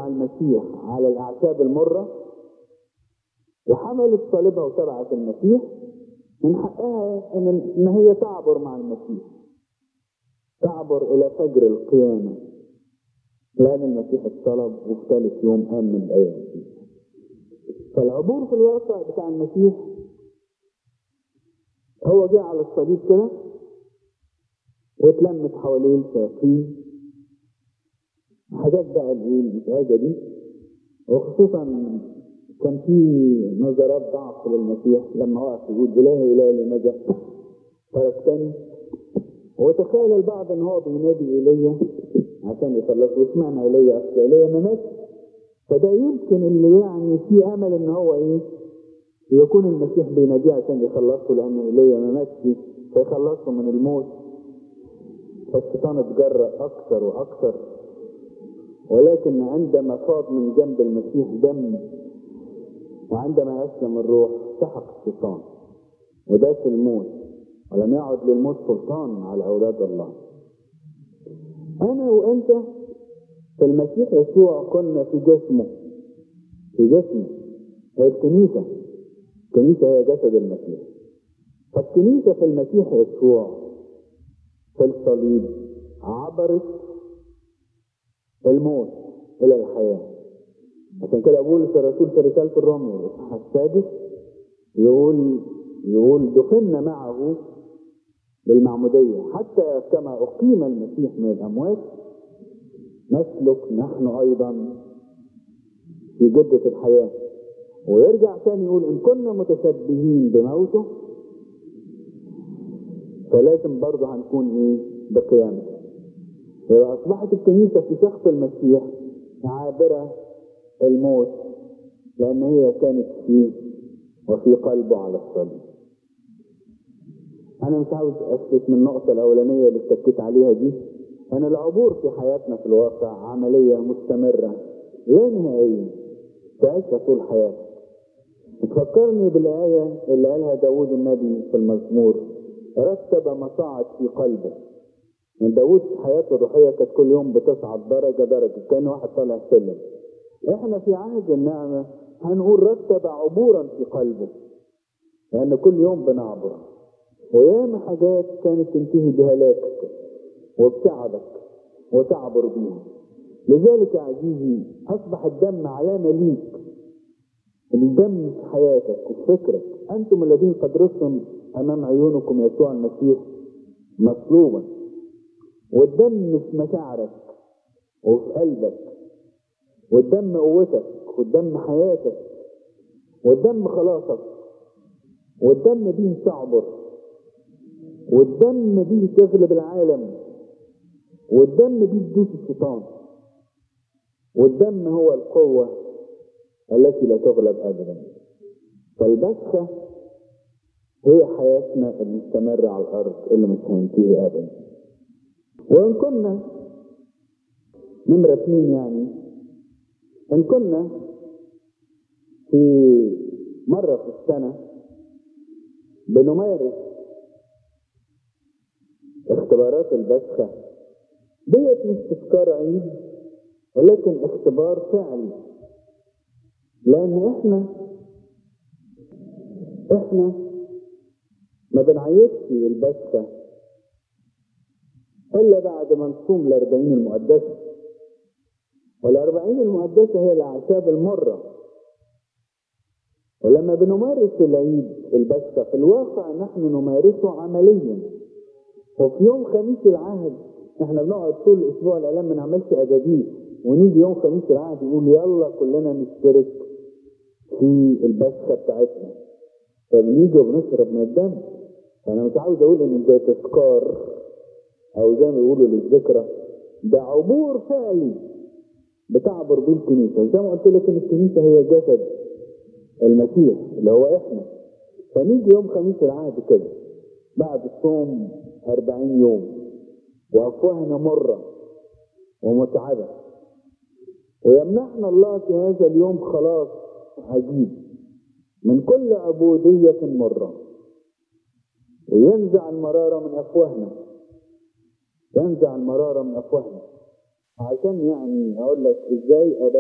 مع المسيح على الأعشاب المرة وحملت صليبها وتبعت المسيح من حقها إن إن هي تعبر مع المسيح تعبر إلى فجر القيامة لأن المسيح اتصلب وفي ثالث يوم قام من الأيام فالعبور في الواقع بتاع المسيح هو جه على الصليب كده واتلمت حواليه الشياطين حاجات بقى الايه الازعاجه دي وخصوصا كان في نظرات ضعف للمسيح لما وقف يقول الهي الهي لماذا تركتني وتخيل البعض ان هو بينادي ايليا عشان يخلصه واشمعنى ايليا اصل ايليا ما ماتش فده يمكن اللي يعني في امل ان هو ايه يكون المسيح بيناديه عشان يخلصه لان ايليا ما ماتش فيخلصه من الموت فالشيطان اتجرأ اكثر واكثر ولكن عندما فاض من جنب المسيح دم وعندما اسلم الروح سحق الشيطان وده في الموت ولم يعد للموت سلطان على اولاد الله انا وانت في المسيح يسوع كنا في جسمه في جسمه هي الكنيسه الكنيسه هي جسد المسيح فالكنيسه في المسيح يسوع في الصليب عبرت الموت الى الحياه عشان كده بولس الرسول في رساله الرومية الاصحاح السادس يقول يقول دفنا معه بالمعموديه حتى كما اقيم المسيح من الاموات نسلك نحن ايضا في جدة الحياة ويرجع تاني يقول ان كنا متشبهين بموته فلازم برضه هنكون ايه بقيامته يبقى اصبحت الكنيسة في شخص المسيح عابرة الموت لان هي كانت فيه وفي قلبه على الصليب انا مش عاوز اسكت من النقطة الاولانية اللي اتكيت عليها دي ان العبور في حياتنا في الواقع عملية مستمرة لا نهائية تعيشها طول حياتك تفكرني بالآية اللي قالها داود النبي في المزمور رتب مصاعد في قلبه من داود حياته الروحية كانت كل يوم بتصعد درجة درجة كان واحد طالع سلم احنا في عهد النعمة هنقول رتب عبورا في قلبه لأن كل يوم بنعبر وياما حاجات كانت تنتهي بهلاكك وبتعبك وتعبر بيها لذلك يا عزيزي أصبح الدم علامة ليك الدم في حياتك وفي فكرك أنتم الذين قد رسم أمام عيونكم يسوع المسيح مصلوبا والدم في مشاعرك وفي قلبك والدم قوتك والدم حياتك والدم خلاصك والدم دي تعبر والدم دي تغلب العالم والدم دي تدوس الشيطان والدم هو القوة التي لا تغلب أبدا فالبسخة هي حياتنا المستمرة على الأرض اللي مش هينتهي أبدا وإن كنا نمرة اتنين يعني إن كنا في مرة في السنة بنمارس اختبارات البسخة ديت مش تذكار عيد ولكن اختبار فعلي لأن احنا احنا ما بنعيدش البسخة إلا بعد ما نصوم الأربعين المقدسة والأربعين المقدسة هي الأعشاب المرة ولما بنمارس العيد البسخة في الواقع نحن نمارسه عمليا وفي يوم خميس العهد احنا بنقعد طول الاسبوع الاعلام ما نعملش اداديس ونيجي يوم خميس العهد يقول يلا كلنا نشترك في البسخه بتاعتنا فبنيجي وبنشرب من الدم فانا مش عاوز اقول ان ده تذكار او زي ما بيقولوا للذكرى ده عبور فعلي بتعبر بيه الكنيسه زي ما قلت لك ان الكنيسه هي جسد المسيح اللي هو احنا فنيجي يوم خميس العهد كده بعد الصوم أربعين يوم وأفواهنا مرة ومتعبة ويمنحنا الله في هذا اليوم خلاص عجيب من كل عبودية مرة وينزع المرارة من أفواهنا ينزع المرارة من أفواهنا عشان يعني أقول لك إزاي